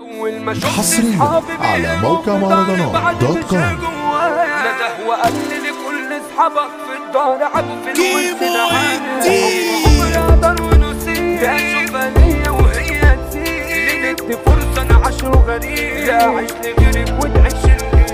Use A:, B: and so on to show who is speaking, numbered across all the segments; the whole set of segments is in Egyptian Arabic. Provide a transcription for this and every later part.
A: أول ما شفت
B: حصرياً
A: أصحابي
B: على
A: بيقولوا
B: موقع
A: في
B: مهرجانات
A: ضهري بعد
B: دوت
A: مش
B: كوم.
A: جوايا. نده وقال لي لكل أصحابك في الدار عبوا في الوسط
C: كيمو الدين.
A: عمري أقدر ونسيت أشوف ليا وهي تسيب ندي فرصة أنا عشره غريب لا أعيش لغيرك وتعيش لغيرك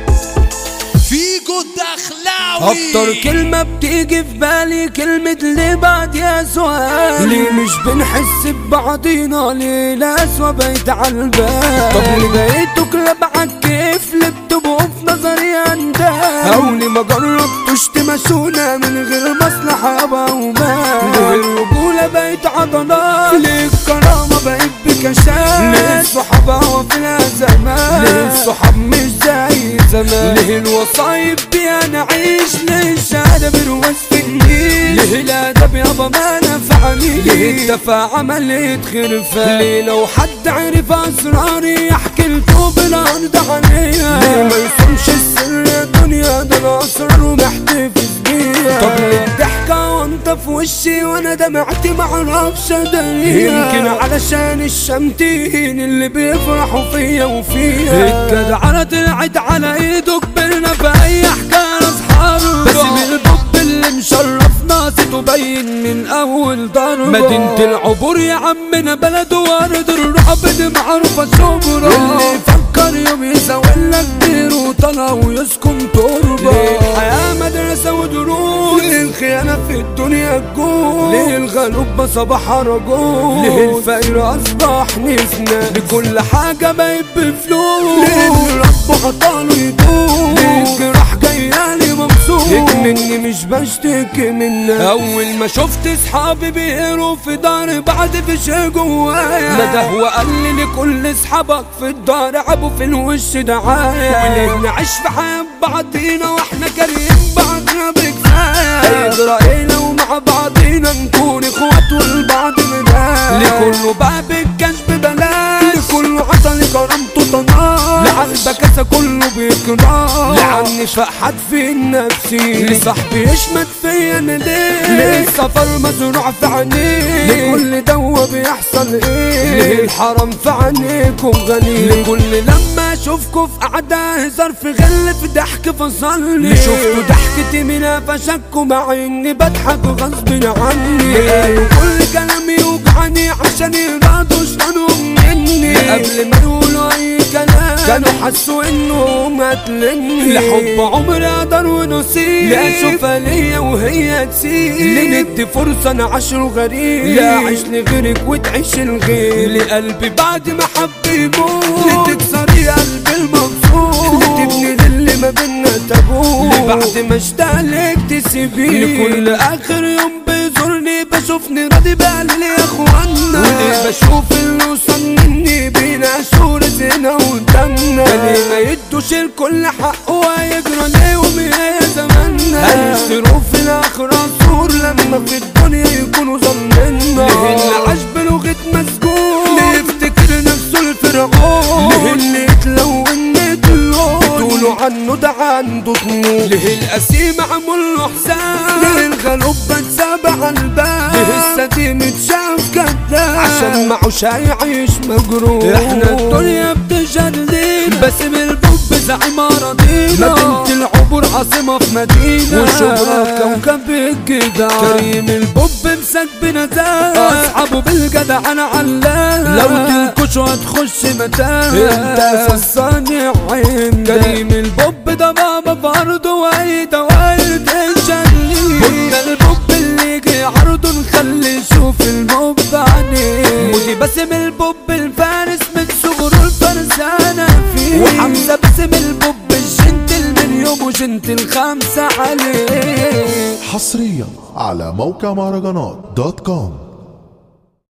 C: فيجو الدخلاوي
D: اكتر كلمة بتيجي في بالي كلمة ليه بعد يا سؤال ليه مش بنحس ببعضينا ليه الأسوأ بقيت عالبال طب ليه بقيتوا كلاب عالكيف ليه بتبقوا في نظري أندال أو ليه ما جربتوش تمشونا من غير مصلحة يابا ومال ليه الرجولة بقت عضلات ليه الكرامة بقت بكشات ليه الصحاب هوا في الأزمات ليه الصحاب مش زي زمان ليه الوصايب دي انا عيش ليه الشهادة برواز في النيل ليه الادب يابا ما نفعني ليه الدفع عملية خرفان ليه لو حد عرف اسراري يحكي لكم بالارض عليها ليه ما يصونش السر يا دنيا ده انا اسرار ومحتفظ بيها طب ليه الضحكة وانت في وشي وانا دمعتي معرفش اداريها يمكن علشان الشمتين اللي بيفرحوا فيا وفيها الجدعنة طلعت على ايده كبرنا في اي حكاية اصحابه بس بالبوب اللي مشرفنا صيته باين من اول ضربة مدينة العبور يا عمنا بلد وارد الرعب دي معروفة شبرا اللي يفكر يوم يسوي لك دير وطلع ويسكن تربة ليه الحياة مدرسة ودروس ليه الخيانة في الدنيا الجول ليه الغلوب صباح رجول ليه الفقير أصبح نسنا لكل حاجة بقت بفلوس ليه ربه عطاله يدوم ليه الجراح جايالي مبسوط هيك مني مش بشتكي منك أول ما شفت صحابي بيقروا في داري بعد في شي جوايا نده وقال لي لكل صحابك في الدار عبوا في الوش دعايا وليه نعيش في حياة بعضينا واحنا كارهين بعضنا بكفاية يجرى ايه لو مع بعضينا نكون اخوات والبعض مدايا لكله بقى بالكشف بلاش لكله عطى كرامته طناش لعلبة كاسة كله بيكره لعني فقحت في نفسي لصاحبي يشمت فيا انا ليه ليه السفر مزروع في عينيه لكل دوا بيحصل ايه ليه الحرام في عينيكم غني لكل لما اشوفكوا في قعدة هزار في غل في ضحك فصلني شفتوا ضحكتي من قفشكوا مع اني بضحك غصب عني كل كلامي يوجعني عشان يرضوا شانهم مني قبل ما يقولوا اي كلام كانوا حسوا انهم قتلني لحب عمري اقدر ونسيب لاشوفها ليا وهي تسيب لندي فرصة انا عشره غريب لا اعيش لغيرك وتعيش الغير لقلبي بعد ما حب يموت لتكسري قلبي المبسوط لتبني للي ما بينا تابوت لبعد ما اشتاق لك تسيبيه لكل اخر يوم بيزورني بشوفني راضي بقلي يا اخوانا وليه بشوف اللي وصل مني بينا شهور زينة ودنا ليه ما يدوش الكل حقه ويجرى ليهم يا زماننا هنشتروا في الاخر عصور لما في الدنيا يكونوا ظننا ليه اللي عاش بلغة مسجون ليه يفتكر نفسه الفرعون ليه اللي يتلون يتلون بتقولوا عنه ده عنده طموح ليه القسيم عمل له حساب ليه الغلوب بتسابع على الباب ليه السديم متشاف كداب عشان معوش هيعيش مجروح احنا الدنيا بتشهد لينا باسم البوب زعيم اراضينا مدينة العبور عاصمة في مدينة وشبرا كوكب الجدع كريم البوب مسك بنزاهة اصحابه بالجدع انا علاه لو تنكشوا هتخش متاهة انت فصاني عين كريم البوب ده بابا برضه واي دوائر تنشلي قلنا البوب اللي يجي عرضه نخلي يشوف الموب عليه ودي باسم البوب الفارس من صغره الفرسانة فيه وحمزة باسم البوب الجنتل من يومه جنتل خمسة عليه
B: حصريا على موقع مهرجانات دوت كوم